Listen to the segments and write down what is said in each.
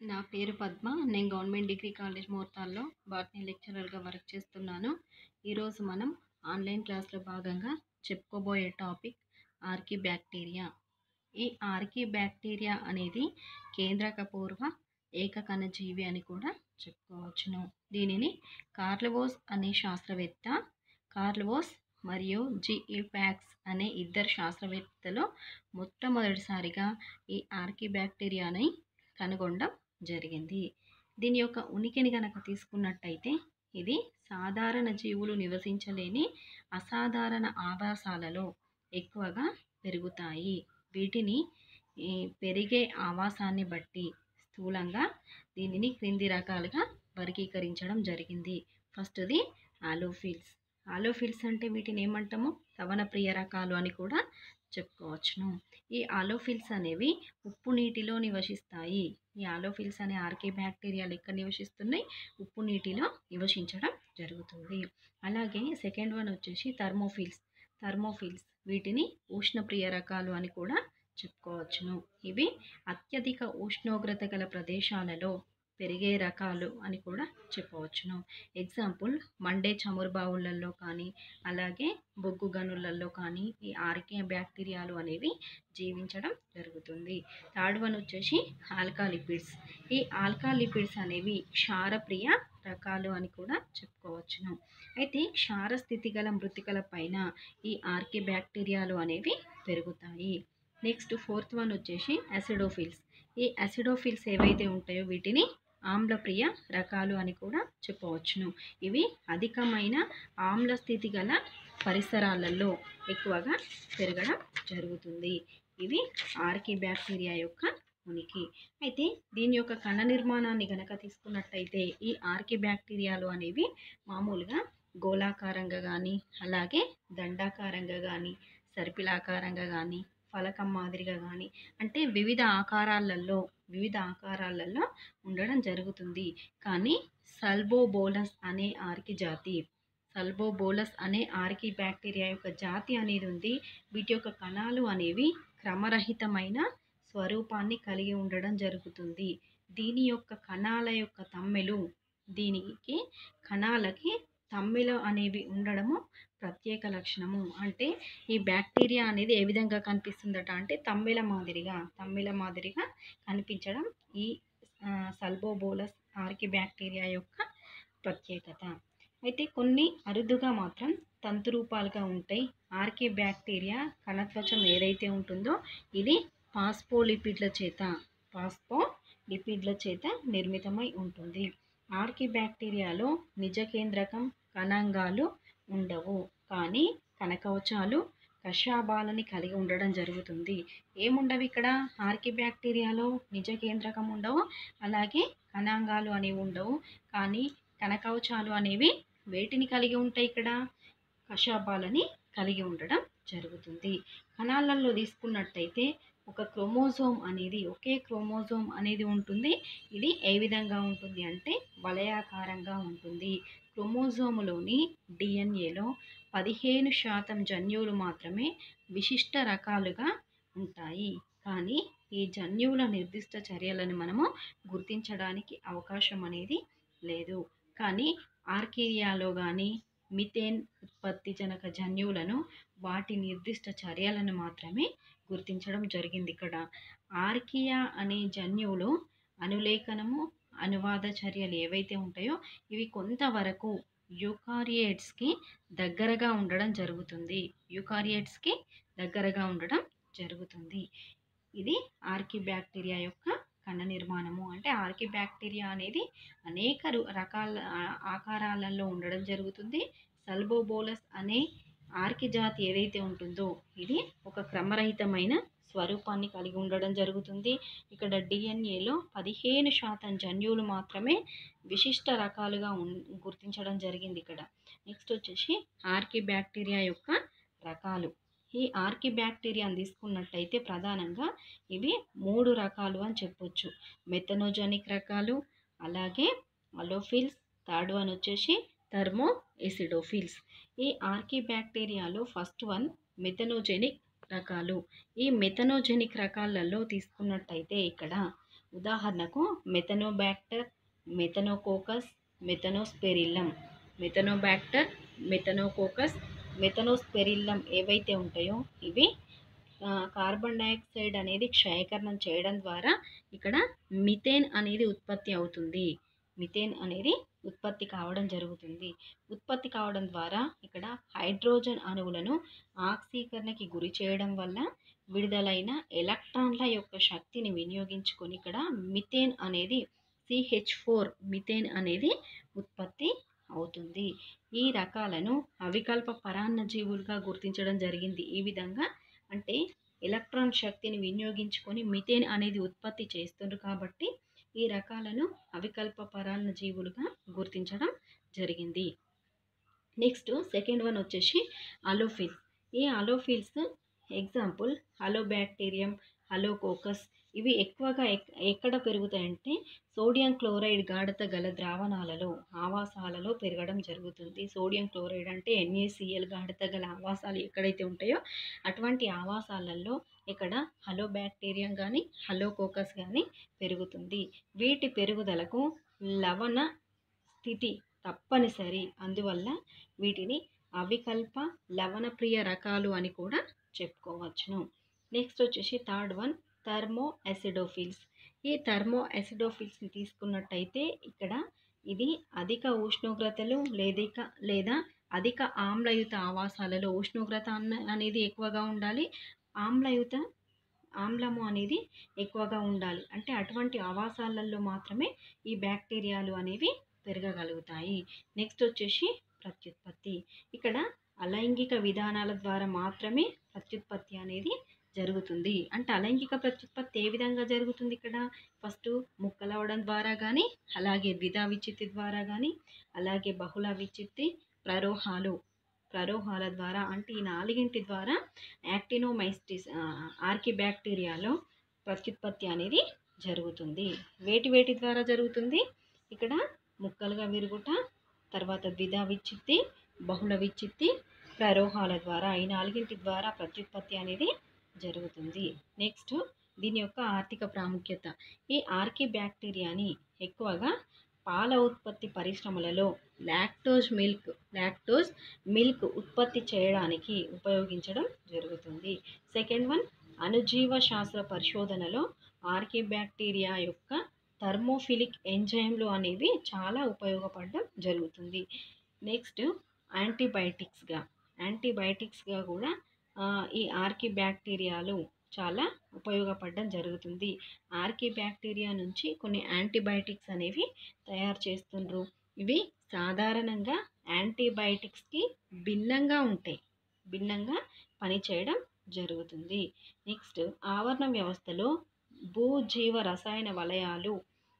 నా పేరు పద్మ నేను గవర్నమెంట్ డిగ్రీ కాలేజ్ మోర్తాల్లో బాటనీ లెక్చరర్గా వర్క్ చేస్తున్నాను ఈరోజు మనం ఆన్లైన్ క్లాస్లో భాగంగా చెప్పుకోబోయే టాపిక్ ఆర్కీ బ్యాక్టీరియా ఈ ఆర్కీ బ్యాక్టీరియా అనేది కేంద్రకపూర్వ ఏకకణ జీవి అని కూడా చెప్పుకోవచ్చును దీనిని కార్లవోస్ అనే శాస్త్రవేత్త కార్లవోస్ మరియు జిఈ ప్యాక్స్ అనే ఇద్దరు శాస్త్రవేత్తలు మొట్టమొదటిసారిగా ఈ ఆర్కీ బ్యాక్టీరియాని కనుగొనడం జరిగింది దీని యొక్క ఉనికిని కనుక తీసుకున్నట్టయితే ఇది సాధారణ జీవులు నివసించలేని అసాధారణ ఆవాసాలలో ఎక్కువగా పెరుగుతాయి వీటిని ఈ పెరిగే ఆవాసాన్ని బట్టి స్థూలంగా దీనిని క్రింది రకాలుగా వర్గీకరించడం జరిగింది ఫస్ట్ది ఆలోఫిల్స్ ఆలోఫిల్స్ అంటే వీటిని ఏమంటాము సవనప్రియ రకాలు అని కూడా చెప్పుకోవచ్చును ఈ ఆలోఫిల్స్ అనేవి ఉప్పు నీటిలో నివసిస్తాయి ఈ ఆలోఫిల్స్ అనే ఆర్కే బ్యాక్టీరియాలు ఎక్కడ నివసిస్తున్నాయి ఉప్పు నీటిలో నివసించడం జరుగుతుంది అలాగే సెకండ్ వన్ వచ్చేసి థర్మోఫిల్స్ థర్మోఫిల్స్ వీటిని ఉష్ణప్రియ రకాలు అని కూడా చెప్పుకోవచ్చును ఇవి అత్యధిక ఉష్ణోగ్రత గల ప్రదేశాలలో పెరిగే రకాలు అని కూడా చెప్పవచ్చును ఎగ్జాంపుల్ మండే చమురు బావులలో కానీ అలాగే బొగ్గు గనులలో కానీ ఈ ఆర్కే బ్యాక్టీరియాలు అనేవి జీవించడం జరుగుతుంది థర్డ్ వన్ వచ్చేసి ఆల్కాలిపిడ్స్ ఈ ఆల్కాలిపిడ్స్ అనేవి క్షారప్రియ రకాలు అని కూడా చెప్పుకోవచ్చును అయితే క్షార స్థితి గల మృతికల పైన ఈ ఆర్కే బ్యాక్టీరియాలు అనేవి పెరుగుతాయి నెక్స్ట్ ఫోర్త్ వన్ వచ్చేసి అసిడోఫిల్స్ ఈ అసిడోఫిల్స్ ఏవైతే ఉంటాయో వీటిని ఆమ్లప్రియ రకాలు అని కూడా చెప్పవచ్చును ఇవి అధికమైన ఆమ్ల స్థితి గల పరిసరాలలో ఎక్కువగా పెరగడం జరుగుతుంది ఇవి ఆర్కీ బ్యాక్టీరియా యొక్క ఉనికి అయితే దీని యొక్క కణ నిర్మాణాన్ని గనక తీసుకున్నట్టయితే ఈ ఆర్కీ బ్యాక్టీరియాలు అనేవి మామూలుగా గోళాకారంగా కానీ అలాగే దండాకారంగా కానీ సర్పిలాకారంగా కానీ ఫలకం మాదిరిగా కానీ అంటే వివిధ ఆకారాలలో వివిధ ఆకారాలలో ఉండడం జరుగుతుంది కానీ సల్బోబోలస్ అనే ఆర్కి జాతి సల్బోబోలస్ అనే ఆర్కి బ్యాక్టీరియా యొక్క జాతి అనేది ఉంది వీటి యొక్క కణాలు అనేవి క్రమరహితమైన స్వరూపాన్ని కలిగి ఉండడం జరుగుతుంది దీని యొక్క కణాల యొక్క తమ్మెలు దీనికి కణాలకి తమ్మెలు అనేవి ఉండడము ప్రత్యేక లక్షణము అంటే ఈ బ్యాక్టీరియా అనేది ఏ విధంగా కనిపిస్తుందట అంటే తమ్మెల మాదిరిగా తమ్మెల మాదిరిగా కనిపించడం ఈ సల్బోబోలస్ ఆర్కి బ్యాక్టీరియా యొక్క ప్రత్యేకత అయితే కొన్ని అరుదుగా మాత్రం తంతురూపాలుగా ఉంటాయి ఆర్కే బ్యాక్టీరియా కణత్వచం ఏదైతే ఉంటుందో ఇది పాస్పోలిపిడ్ల చేత పాస్పో లిపిడ్ల చేత నిర్మితమై ఉంటుంది ఆర్కి బ్యాక్టీరియాలో నిజ కేంద్రకం కణాంగాలు ఉండవు కానీ కణకవచాలు కషాబాలని కలిగి ఉండడం జరుగుతుంది ఏముండవు ఇక్కడ ఆర్కి బ్యాక్టీరియాలో నిజ కేంద్రకం ఉండవు అలాగే కణాంగాలు అనేవి ఉండవు కానీ కణకవచాలు అనేవి వేటిని కలిగి ఉంటాయి ఇక్కడ కషాబాలని కలిగి ఉండడం జరుగుతుంది కణాలలో తీసుకున్నట్టయితే ఒక క్రోమోజోమ్ అనేది ఒకే క్రోమోజోమ్ అనేది ఉంటుంది ఇది ఏ విధంగా ఉంటుంది అంటే వలయాకారంగా ఉంటుంది క్రోమోజోములోని డిఎన్ఏలో పదిహేను శాతం జన్యువులు మాత్రమే విశిష్ట రకాలుగా ఉంటాయి కానీ ఈ జన్యువుల నిర్దిష్ట చర్యలను మనము గుర్తించడానికి అవకాశం అనేది లేదు కానీ ఆర్కేరియాలో కానీ మిథేన్ ఉత్పత్తి జనక జన్యువులను వాటి నిర్దిష్ట చర్యలను మాత్రమే గుర్తించడం జరిగింది ఇక్కడ ఆర్కియా అనే జన్యువులు అనులేఖనము అనువాద చర్యలు ఏవైతే ఉంటాయో ఇవి కొంతవరకు యూకారియేట్స్కి దగ్గరగా ఉండడం జరుగుతుంది యూకారియేట్స్కి దగ్గరగా ఉండడం జరుగుతుంది ఇది ఆర్కి బ్యాక్టీరియా యొక్క కణ నిర్మాణము అంటే ఆర్కి బ్యాక్టీరియా అనేది అనేక రకాల ఆకారాలలో ఉండడం జరుగుతుంది సల్బోబోలస్ అనే ఆర్కి జాతి ఏదైతే ఉంటుందో ఇది ఒక క్రమరహితమైన స్వరూపాన్ని కలిగి ఉండడం జరుగుతుంది ఇక్కడ డిఎన్ఏలో పదిహేను శాతం జన్యువులు మాత్రమే విశిష్ట రకాలుగా గుర్తించడం జరిగింది ఇక్కడ నెక్స్ట్ వచ్చేసి ఆర్కి బ్యాక్టీరియా యొక్క రకాలు ఈ ఆర్కి బ్యాక్టీరియాని తీసుకున్నట్టయితే ప్రధానంగా ఇవి మూడు రకాలు అని చెప్పొచ్చు మెథనోజెనిక్ రకాలు అలాగే అలోఫిల్స్ థర్డ్ వన్ వచ్చేసి థర్మో ఎసిడోఫిల్స్ ఈ ఆర్కీ బ్యాక్టీరియాలో ఫస్ట్ వన్ మెథనోజెనిక్ రకాలు ఈ మెథనోజెనిక్ రకాలలో తీసుకున్నట్టయితే ఇక్కడ ఉదాహరణకు మెథనోబ్యాక్టర్ మెథనోకోకస్ మెథనోస్పెరిల్లం మెథనోబ్యాక్టర్ మెథనోకోకస్ మెథనోస్పెరిల్లం ఏవైతే ఉంటాయో ఇవి ఆ, కార్బన్ డైఆక్సైడ్ అనేది క్షయకరణం చేయడం ద్వారా ఇక్కడ మిథేన్ అనేది ఉత్పత్తి అవుతుంది మిథేన్ అనేది ఉత్పత్తి కావడం జరుగుతుంది ఉత్పత్తి కావడం ద్వారా ఇక్కడ హైడ్రోజన్ అణువులను ఆక్సీకరణకి గురి చేయడం వల్ల విడుదలైన ఎలక్ట్రాన్ల యొక్క శక్తిని వినియోగించుకొని ఇక్కడ మిథేన్ అనేది సిహెచ్ ఫోర్ మిథేన్ అనేది ఉత్పత్తి అవుతుంది ఈ రకాలను అవికల్ప పరాన్నజీవులుగా గుర్తించడం జరిగింది ఈ విధంగా అంటే ఎలక్ట్రాన్ శక్తిని వినియోగించుకొని మిథేన్ అనేది ఉత్పత్తి చేస్తున్నారు కాబట్టి ఈ రకాలను అవికల్ప పరాన్నజీవులుగా గుర్తించడం జరిగింది నెక్స్ట్ సెకండ్ వన్ వచ్చేసి అలోఫిల్స్ ఈ అలోఫిల్స్ ఎగ్జాంపుల్ అలోబ్యాక్టీరియం అలోకోకస్ ఇవి ఎక్కువగా ఎక్- ఎక్కడ పెరుగుతాయంటే సోడియం క్లోరైడ్ గాఢత గల ద్రావణాలలో ఆవాసాలలో పెరగడం జరుగుతుంది సోడియం క్లోరైడ్ అంటే ఎన్ఏసిఎల్ గాఢత గల ఆవాసాలు ఎక్కడైతే ఉంటాయో అటువంటి ఆవాసాలలో ఇక్కడ హలోబ్యాక్టీరియం కానీ హలోకోకస్ కానీ పెరుగుతుంది వీటి పెరుగుదలకు లవణ స్థితి తప్పనిసరి అందువల్ల వీటిని అవికల్ప లవణప్రియ రకాలు అని కూడా చెప్పుకోవచ్చును నెక్స్ట్ వచ్చేసి థర్డ్ వన్ థర్మో అసిడోఫిల్స్ ఈ థర్మో అసిడోఫిల్స్ని తీసుకున్నట్టయితే ఇక్కడ ఇది అధిక ఉష్ణోగ్రతలు లేదిక లేదా అధిక ఆమ్లయుత ఆవాసాలలో ఉష్ణోగ్రత అన్న అనేది ఎక్కువగా ఉండాలి ఆమ్లయుత ఆమ్లము అనేది ఎక్కువగా ఉండాలి అంటే అటువంటి ఆవాసాలలో మాత్రమే ఈ బ్యాక్టీరియాలు అనేవి పెరగగలుగుతాయి నెక్స్ట్ వచ్చేసి ప్రత్యుత్పత్తి ఇక్కడ అలైంగిక విధానాల ద్వారా మాత్రమే ప్రత్యుత్పత్తి అనేది జరుగుతుంది అంటే అలైంగిక ప్రత్యుత్పత్తి ఏ విధంగా జరుగుతుంది ఇక్కడ ఫస్ట్ ముక్కలవడం ద్వారా కానీ అలాగే ద్విధా విచ్చిత్తి ద్వారా కానీ అలాగే బహుళ విచ్చిత్తి ప్రరోహాలు ప్రరోహాల ద్వారా అంటే ఈ నాలుగింటి ద్వారా యాక్టినోమైస్టిస్ ఆర్కి బ్యాక్టీరియాలో ప్రత్యుత్పత్తి అనేది జరుగుతుంది వేటి వేటి ద్వారా జరుగుతుంది ఇక్కడ ముక్కలుగా విరుగుట తర్వాత ద్విధా విచ్చిత్తి బహుళ విచ్చిత్తి ప్రరోహాల ద్వారా ఈ నాలుగింటి ద్వారా ప్రత్యుత్పత్తి అనేది జరుగుతుంది నెక్స్ట్ దీని యొక్క ఆర్థిక ప్రాముఖ్యత ఈ ఆర్కి బ్యాక్టీరియాని ఎక్కువగా పాల ఉత్పత్తి పరిశ్రమలలో లాక్టోజ్ మిల్క్ లాక్టోజ్ మిల్క్ ఉత్పత్తి చేయడానికి ఉపయోగించడం జరుగుతుంది సెకండ్ వన్ అణుజీవ శాస్త్ర పరిశోధనలో ఆర్కి బ్యాక్టీరియా యొక్క థర్మోఫిలిక్ ఎంజైమ్లు అనేవి చాలా ఉపయోగపడడం జరుగుతుంది నెక్స్ట్ యాంటీబయాటిక్స్గా యాంటీబయాటిక్స్గా కూడా ఆ, ఈ ఆర్కి బ్యాక్టీరియాలు చాలా ఉపయోగపడడం జరుగుతుంది ఆర్కి బ్యాక్టీరియా నుంచి కొన్ని యాంటీబయాటిక్స్ అనేవి తయారు చేస్తుండ్రు ఇవి సాధారణంగా యాంటీబయాటిక్స్కి భిన్నంగా ఉంటాయి భిన్నంగా పనిచేయడం జరుగుతుంది నెక్స్ట్ ఆవరణ వ్యవస్థలో భూజీవ రసాయన వలయాలు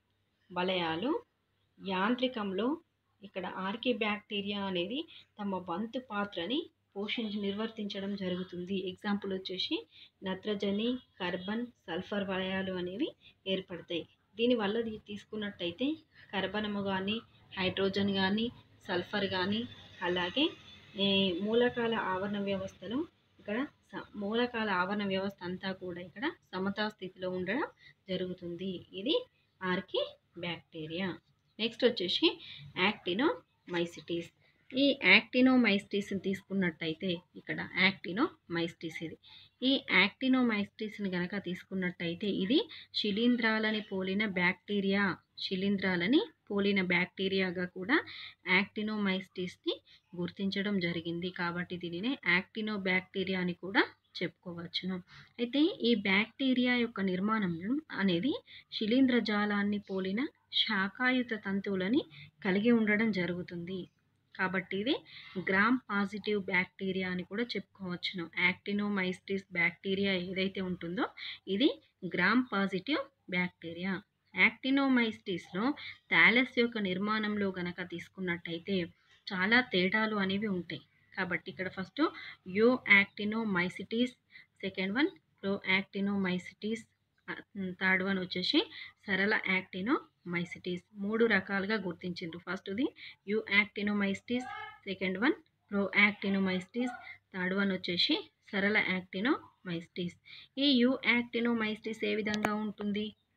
వలయాలు యాంత్రికంలో ఇక్కడ ఆర్కి బ్యాక్టీరియా అనేది తమ వంతు పాత్రని పోషించి నిర్వర్తించడం జరుగుతుంది ఎగ్జాంపుల్ వచ్చేసి నత్రజని కార్బన్ సల్ఫర్ వలయాలు అనేవి ఏర్పడతాయి దీనివల్ల ఇది తీసుకున్నట్టయితే కర్బనము కానీ హైడ్రోజన్ కానీ సల్ఫర్ కానీ అలాగే ఈ మూలకాల ఆవరణ వ్యవస్థలో ఇక్కడ స- మూలకాల ఆవరణ వ్యవస్థ అంతా కూడా ఇక్కడ సమతా స్థితిలో ఉండడం జరుగుతుంది ఇది ఆర్కి బ్యాక్టీరియా నెక్స్ట్ వచ్చేసి యాక్టినోమైసిటీస్ ఈ యాక్టినోమైసిటీస్ని తీసుకున్నట్టయితే ఇక్కడ యాక్టినోమైసిటీస్ ఇది ఈ యాక్టినోమైసిటీస్ని కనుక తీసుకున్నట్టయితే ఇది శిలీంధ్రాలని పోలిన బ్యాక్టీరియా శిలీంధ్రాలని పోలిన బ్యాక్టీరియాగా కూడా యాక్టినోమైసిటీస్ని గుర్తించడం జరిగింది కాబట్టి దీనినే యాక్టినో బ్యాక్టీరియా అని కూడా చెప్పుకోవచ్చును అయితే ఈ బ్యాక్టీరియా యొక్క నిర్మాణం అనేది శిలీంధ్ర జాలాన్ని పోలిన శాఖాయుత తంతువులని కలిగి ఉండడం జరుగుతుంది కాబట్టి ఇది గ్రామ్ పాజిటివ్ బ్యాక్టీరియా అని కూడా చెప్పుకోవచ్చును యాక్టినోమైస్టిస్ బ్యాక్టీరియా ఏదైతే ఉంటుందో ఇది గ్రామ్ పాజిటివ్ బ్యాక్టీరియా యాక్టినోమైస్టిస్లో థాలస్ యొక్క నిర్మాణంలో గనక తీసుకున్నట్టయితే చాలా తేడాలు అనేవి ఉంటాయి కాబట్టి ఇక్కడ first eu actinomycetes second one pro actinomycetes third one వచ్చేసి సరళ యాక్టినోమైసిటీస్ మూడు రకాలుగా గుర్తించిండ్రు ఫస్ట్ది eu actinomycetes second one pro actinomycetes third one వచ్చేసి సరళ యాక్టినోమైసిటీస్ ఈ యు యాక్టినోమైసిటీస్ ఏ విధంగా ఉంటుంది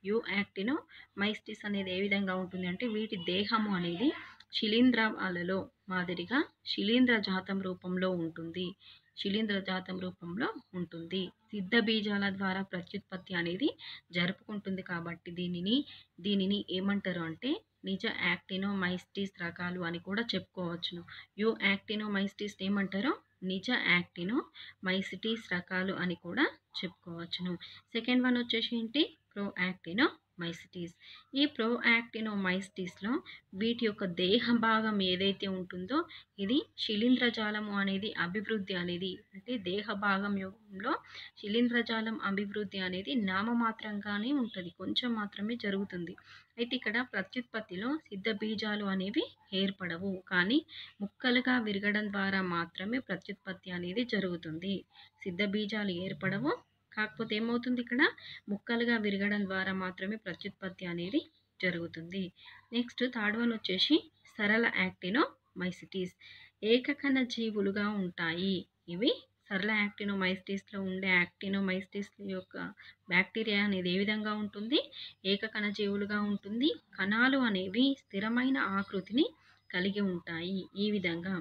యు యాక్టినో మైస్టిస్ అనేది ఏ విధంగా ఉంటుంది అంటే వీటి దేహము అనేది శిలీంధ్రాలలో మాదిరిగా శిలీంద్ర జాతం రూపంలో ఉంటుంది శిలీంద్ర జాతం రూపంలో ఉంటుంది సిద్ధ బీజాల ద్వారా ప్రత్యుత్పత్తి అనేది జరుపుకుంటుంది కాబట్టి దీనిని దీనిని ఏమంటారు అంటే నిజ యాక్టినోమైస్టిస్ రకాలు అని కూడా చెప్పుకోవచ్చును యు యాక్టినోమైస్టిస్ ఏమంటారో నిజ యాక్టినో మైసిటీస్ రకాలు అని కూడా చెప్పుకోవచ్చును సెకండ్ వన్ వచ్చేసి ఏంటి ప్రో యాక్టినో మైసిటీస్ ఈ ప్రో యాక్టినో మైసిటీస్లో వీటి యొక్క దేహ భాగం ఏదైతే ఉంటుందో ఇది శిలీంద్రజాలము అనేది అభివృద్ధి అనేది అంటే దేహ భాగం యుగంలో శిలీంద్రజాలం అభివృద్ధి అనేది నామమాత్రంగానే ఉంటుంది కొంచెం మాత్రమే జరుగుతుంది అయితే ఇక్కడ ప్రత్యుత్పత్తిలో సిద్ధ బీజాలు అనేవి ఏర్పడవు కానీ ముక్కలుగా విరగడం ద్వారా మాత్రమే ప్రత్యుత్పత్తి అనేది జరుగుతుంది సిద్ధ బీజాలు ఏర్పడవు కాకపోతే ఏమవుతుంది ఇక్కడ ముక్కలుగా విరగడం ద్వారా మాత్రమే ప్రత్యుత్పత్తి అనేది జరుగుతుంది నెక్స్ట్ థర్డ్ వన్ వచ్చేసి సరళ యాక్టినో మైసిటీస్ ఏకకణ జీవులుగా ఉంటాయి ఇవి సరళ యాక్టినోమైసిటీస్లో ఉండే యాక్టినోమైసిటీస్ యొక్క బ్యాక్టీరియా అనేది ఏ విధంగా ఉంటుంది ఏకకణ జీవులుగా ఉంటుంది కణాలు అనేవి స్థిరమైన ఆకృతిని కలిగి ఉంటాయి ఈ విధంగా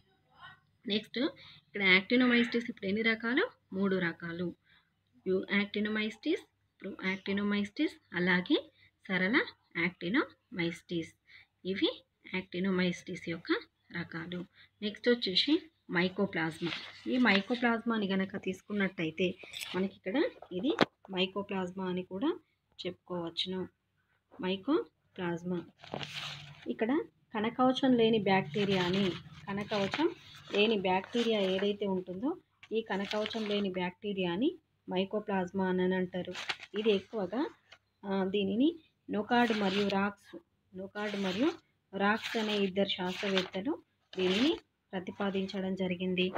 నెక్స్ట్ ఇక్కడ యాక్టినోమైసిటీస్ ఇప్పుడు ఎన్ని రకాలు మూడు రకాలు యు యాక్టినోమైసిటీస్ ప్రో యాక్టినోమైసిటీస్ అలాగే సరళ యాక్టినోమైసిటీస్ ఇవి యాక్టినోమైసిటీస్ యొక్క రకాలు నెక్స్ట్ వచ్చేసి మైకోప్లాజ్మా ఈ మైకోప్లాజ్మాని గనక తీసుకున్నట్టయితే మనకి ఇక్కడ ఇది మైకోప్లాజ్మా అని కూడా చెప్పుకోవచ్చును మైకోప్లాజ్మా ఇక్కడ కణకవచం లేని బ్యాక్టీరియాని కణకవచం లేని బ్యాక్టీరియా ఏదైతే ఉంటుందో ఈ కణకవచం లేని బ్యాక్టీరియాని మైకోప్లాజ్మా అని అంటారు ఇది ఎక్కువగా ఆ, దీనిని నొకాడ్ మరియు రాక్స్ నొకాడ్ మరియు రాక్స్ అనే ఇద్దరు శాస్త్రవేత్తలు దీనిని ప్రతిపాదించడం జరిగింది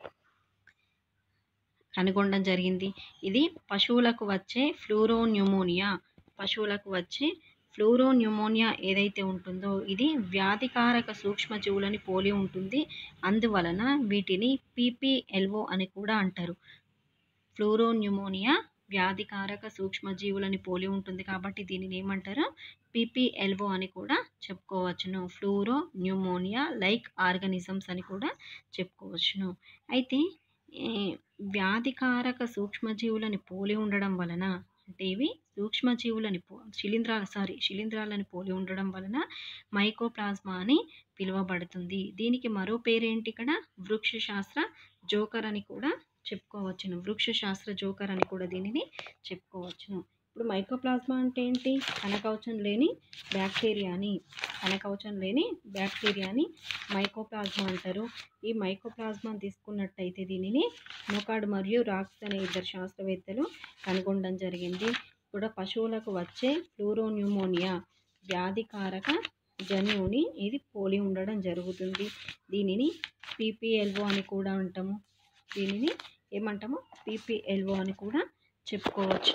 కనుగొనడం జరిగింది ఇది పశువులకు వచ్చే ఫ్లూరోన్యూమోనియా పశువులకు వచ్చే ఫ్లూరోన్యూమోనియా ఏదైతే ఉంటుందో ఇది వ్యాధికారక సూక్ష్మజీవులని పోలి ఉంటుంది అందువలన వీటిని పీపీఎల్ఓ అని కూడా అంటారు ఫ్లూరోన్యూమోనియా వ్యాధికారక సూక్ష్మజీవులని పోలి ఉంటుంది కాబట్టి దీనిని ఏమంటారు పీపీఎల్ఓ అని కూడా చెప్పుకోవచ్చును ఫ్లూరో న్యూమోనియా లైక్ ఆర్గానిజమ్స్ అని కూడా చెప్పుకోవచ్చును అయితే ఈ వ్యాధికారక సూక్ష్మజీవులని పోలి ఉండడం వలన అంటే ఇవి సూక్ష్మజీవులని పో శిలీంధ్రాల సారీ శిలీంధ్రాలని పోలి ఉండడం వలన మైకోప్లాజ్మా అని పిలువబడుతుంది దీనికి మరో పేరేంటి ఇక్కడ వృక్షశాస్త్ర జోకర్ అని కూడా చెప్పుకోవచ్చును వృక్షశాస్త్ర జోకర్ అని కూడా దీనిని చెప్పుకోవచ్చును ఇప్పుడు మైకోప్లాజ్మా అంటే ఏంటి కణకవచం లేని బ్యాక్టీరియాని కణకవచం లేని బ్యాక్టీరియాని మైకోప్లాజ్మా అంటారు ఈ మైకోప్లాజ్మా తీసుకున్నట్టయితే దీనిని నొకాడ్ మరియు రాక్స్ అనే ఇద్దరు శాస్త్రవేత్తలు కనుగొనడం జరిగింది కూడా పశువులకు వచ్చే ఫ్లూరోన్యూమోనియా వ్యాధికారక జన్యువుని ఇది పోలి ఉండడం జరుగుతుంది దీనిని పీపీఎల్ఓ అని కూడా అంటాము దీనిని ఏమంటాము పీపీఎల్ఓ అని కూడా చెప్పుకోవచ్చు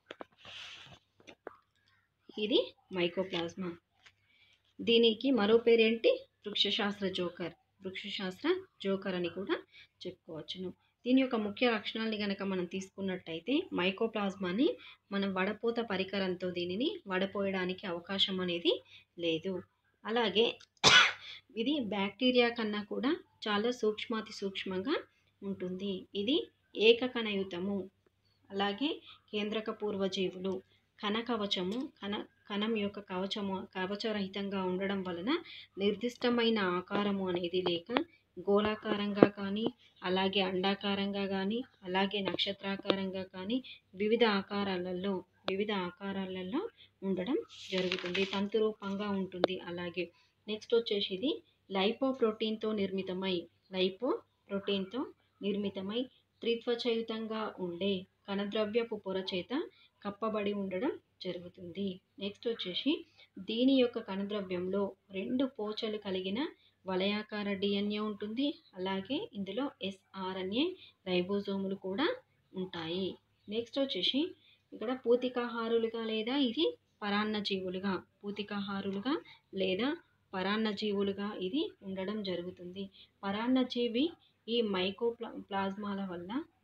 ఇది మైకోప్లాజ్మా దీనికి మరో పేరేంటి వృక్షశాస్త్ర జోకర్ వృక్షశాస్త్ర జోకర్ అని కూడా చెప్పుకోవచ్చును దీని యొక్క ముఖ్య లక్షణాలని కనుక మనం తీసుకున్నట్టయితే మైకోప్లాజ్మాని మనం వడపోత పరికరంతో దీనిని వడపోయడానికి అవకాశం అనేది లేదు అలాగే ఇది బ్యాక్టీరియా కన్నా కూడా చాలా సూక్ష్మాతి సూక్ష్మంగా ఉంటుంది ఇది ఏకకణయుతము అలాగే కేంద్రక పూర్వజీవులు కణ కవచము కణ కణం యొక్క కవచము కవచరహితంగా ఉండడం వలన నిర్దిష్టమైన ఆకారము అనేది లేక గోళాకారంగా కానీ అలాగే అండాకారంగా కానీ అలాగే నక్షత్రాకారంగా కానీ వివిధ ఆకారాలలో వివిధ ఆకారాలలో ఉండడం జరుగుతుంది తంతు రూపంగా ఉంటుంది అలాగే నెక్స్ట్ వచ్చేసి ఇది లైపో ప్రోటీన్తో నిర్మితమై లైపో ప్రోటీన్తో నిర్మితమై త్రిత్వచయుతంగా ఉండే కణద్రవ్యపు పొర చేత కప్పబడి ఉండడం జరుగుతుంది నెక్స్ట్ వచ్చేసి దీని యొక్క కణద్రవ్యంలో రెండు పోచలు కలిగిన వలయాకార డిఎన్ఏ ఉంటుంది అలాగే ఇందులో ఎస్ఆర్ఎన్ఏ రైబోజోములు కూడా ఉంటాయి నెక్స్ట్ వచ్చేసి ఇక్కడ పూతికాహారులుగా లేదా ఇది పరాన్నజీవులుగా పూతికాహారులుగా లేదా పరాన్నజీవులుగా ఇది ఉండడం జరుగుతుంది పరాన్నజీవి ఈ మైకో ప్లా ప్లాజ్మాల వల్ల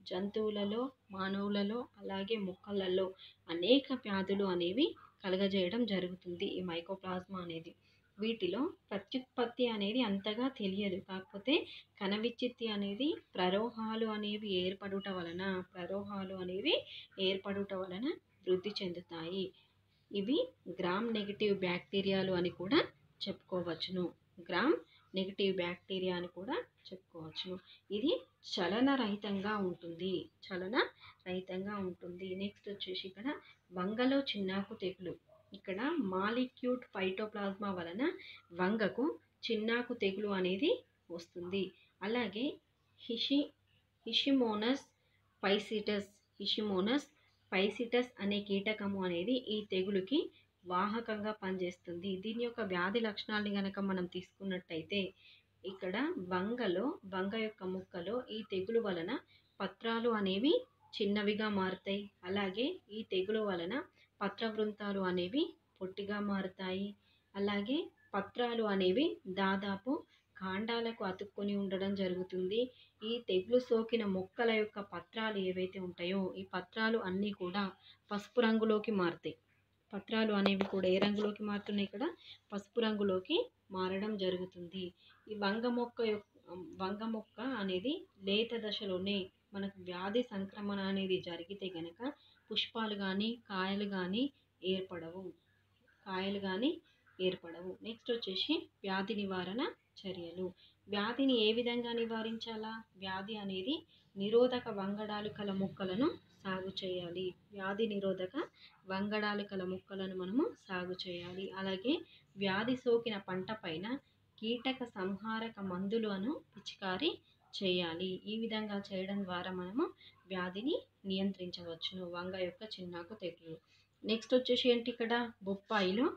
జంతువులలో మానవులలో అలాగే మొక్కలలో అనేక వ్యాధులు అనేవి కలగజేయడం జరుగుతుంది ఈ మైకోప్లాజ్మా అనేది వీటిలో ప్రత్యుత్పత్తి అనేది అంతగా తెలియదు కాకపోతే కణ విచ్చిత్తి అనేది ప్రరోహాలు అనేవి ఏర్పడుట వలన ప్రరోహాలు అనేవి ఏర్పడుట వలన వృద్ధి చెందుతాయి ఇవి గ్రామ్ నెగిటివ్ బ్యాక్టీరియాలు అని కూడా చెప్పుకోవచ్చును గ్రామ్ నెగిటివ్ బ్యాక్టీరియా అని కూడా చెప్పుకోవచ్చును ఇది చలన రహితంగా ఉంటుంది చలన రహితంగా ఉంటుంది నెక్స్ట్ వచ్చేసి ఇక్కడ వంగలో చిన్నాకు తెగులు ఇక్కడ మాలిక్యూట్ ఫైటోప్లాజ్మా వలన వంగకు చిన్నాకు తెగులు అనేది వస్తుంది అలాగే హిషి హిషిమోనస్ పైసిటస్ హిషిమోనస్ పైసిటస్ అనే కీటకము అనేది ఈ తెగులుకి వాహకంగా పనిచేస్తుంది దీని యొక్క వ్యాధి లక్షణాలని కనుక మనం తీసుకున్నట్టయితే ఇక్కడ వంగలో వంగ యొక్క ముక్కలో ఈ తెగులు వలన పత్రాలు అనేవి చిన్నవిగా మారుతాయి అలాగే ఈ తెగులు వలన పత్రవృంతాలు అనేవి పొట్టిగా మారుతాయి అలాగే పత్రాలు అనేవి దాదాపు కాండాలకు అతుక్కొని ఉండడం జరుగుతుంది ఈ తెగులు సోకిన మొక్కల యొక్క పత్రాలు ఏవైతే ఉంటాయో ఈ పత్రాలు అన్నీ కూడా పసుపు రంగులోకి మారుతాయి పత్రాలు అనేవి కూడా ఏ రంగులోకి మారుతున్నాయి ఇక్కడ పసుపు రంగులోకి మారడం జరుగుతుంది ఈ వంగ మొక్క యొక్క వంగ మొక్క అనేది లేత దశలోనే మనకు వ్యాధి సంక్రమణ అనేది జరిగితే గనక పుష్పాలు కానీ కాయలు కానీ ఏర్పడవు కాయలు కానీ ఏర్పడవు నెక్స్ట్ వచ్చేసి వ్యాధి నివారణ చర్యలు వ్యాధిని ఏ విధంగా నివారించాలా వ్యాధి అనేది నిరోధక వంగడాలు కల మొక్కలను సాగు చేయాలి వ్యాధి నిరోధక వంగడాలు కల మొక్కలను మనము సాగు చేయాలి అలాగే వ్యాధి సోకిన పంట పైన కీటక సంహారక మందులను పిచికారీ చేయాలి ఈ విధంగా చేయడం ద్వారా మనము వ్యాధిని నియంత్రించవచ్చును వంగ యొక్క చిన్నాకు తెగులు నెక్స్ట్ వచ్చేసి ఏంటి ఇక్కడ బొప్పాయిలో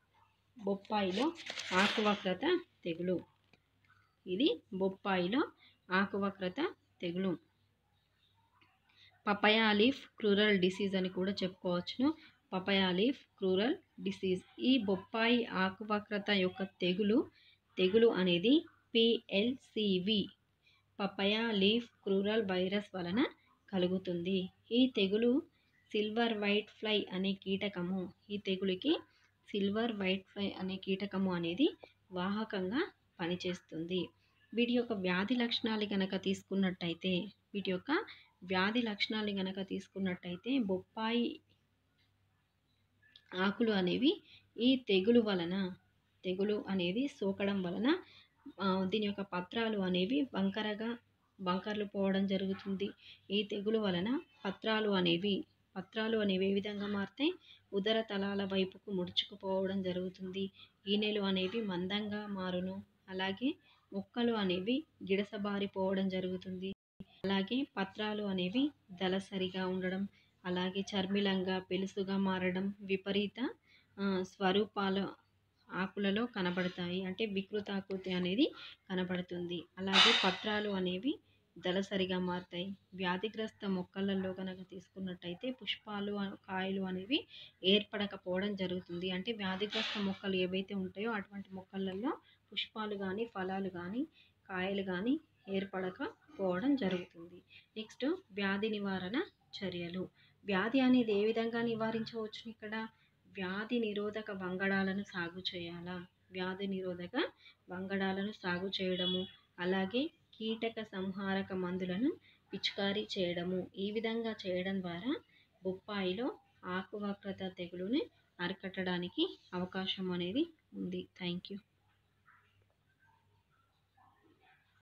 బొప్పాయిలో ఆకువక్రత తెగులు ఇది బొప్పాయిలో ఆకువక్రత తెగులు పపయా లీఫ్ క్రూరల్ డిసీజ్ అని కూడా చెప్పుకోవచ్చును పపయా లీఫ్ క్రూరల్ డిసీజ్ ఈ బొప్పాయి ఆకువక్రత యొక్క తెగులు తెగులు అనేది పిఎల్సివి పపయా లీఫ్ క్రూరల్ వైరస్ వలన కలుగుతుంది ఈ తెగులు సిల్వర్ వైట్ ఫ్లై అనే కీటకము ఈ తెగులుకి సిల్వర్ వైట్ ఫ్లై అనే కీటకము అనేది వాహకంగా పనిచేస్తుంది వీటి యొక్క వ్యాధి లక్షణాలు కనుక తీసుకున్నట్టయితే వీటి యొక్క వ్యాధి లక్షణాలు కనుక తీసుకున్నట్టయితే బొప్పాయి ఆకులు అనేవి ఈ తెగులు వలన తెగులు అనేది సోకడం వలన ఆ, దీని యొక్క పత్రాలు అనేవి వంకరగా వంకర్లు పోవడం జరుగుతుంది ఈ తెగులు వలన పత్రాలు అనేవి పత్రాలు అనేవి ఏ విధంగా మారుతాయి ఉదర తలాల వైపుకు ముడుచుకుపోవడం జరుగుతుంది ఈనెలు అనేవి మందంగా మారును అలాగే మొక్కలు అనేవి గిడసబారిపోవడం జరుగుతుంది అలాగే పత్రాలు అనేవి దళసరిగా ఉండడం అలాగే చర్మిలంగా పెలుసుగా మారడం విపరీత ఆ, స్వరూపాల ఆకులలో కనబడతాయి అంటే వికృతాకృతి అనేది కనబడుతుంది అలాగే పత్రాలు అనేవి దళసరిగా మారుతాయి వ్యాధిగ్రస్త మొక్కలలో కనుక తీసుకున్నట్టయితే పుష్పాలు ఆ- కాయలు అనేవి ఏర్పడకపోవడం జరుగుతుంది అంటే వ్యాధిగ్రస్త మొక్కలు ఏవైతే ఉంటాయో అటువంటి మొక్కలలో పుష్పాలు కానీ ఫలాలు కానీ కాయలు కానీ ఏర్పడకపోవడం జరుగుతుంది నెక్స్ట్ వ్యాధి నివారణ చర్యలు వ్యాధి అనేది ఏ విధంగా నివారించవచ్చు ఇక్కడ వ్యాధి నిరోధక వంగడాలను సాగు చేయాలా వ్యాధి నిరోధక వంగడాలను సాగు చేయడము అలాగే కీటక సంహారక మందులను పిచికారీ చేయడము ఈ విధంగా చేయడం ద్వారా బొప్పాయిలో ఆకువక్రత తెగులుని అరికట్టడానికి అవకాశం అనేది ఉంది థ్యాంక్ యూ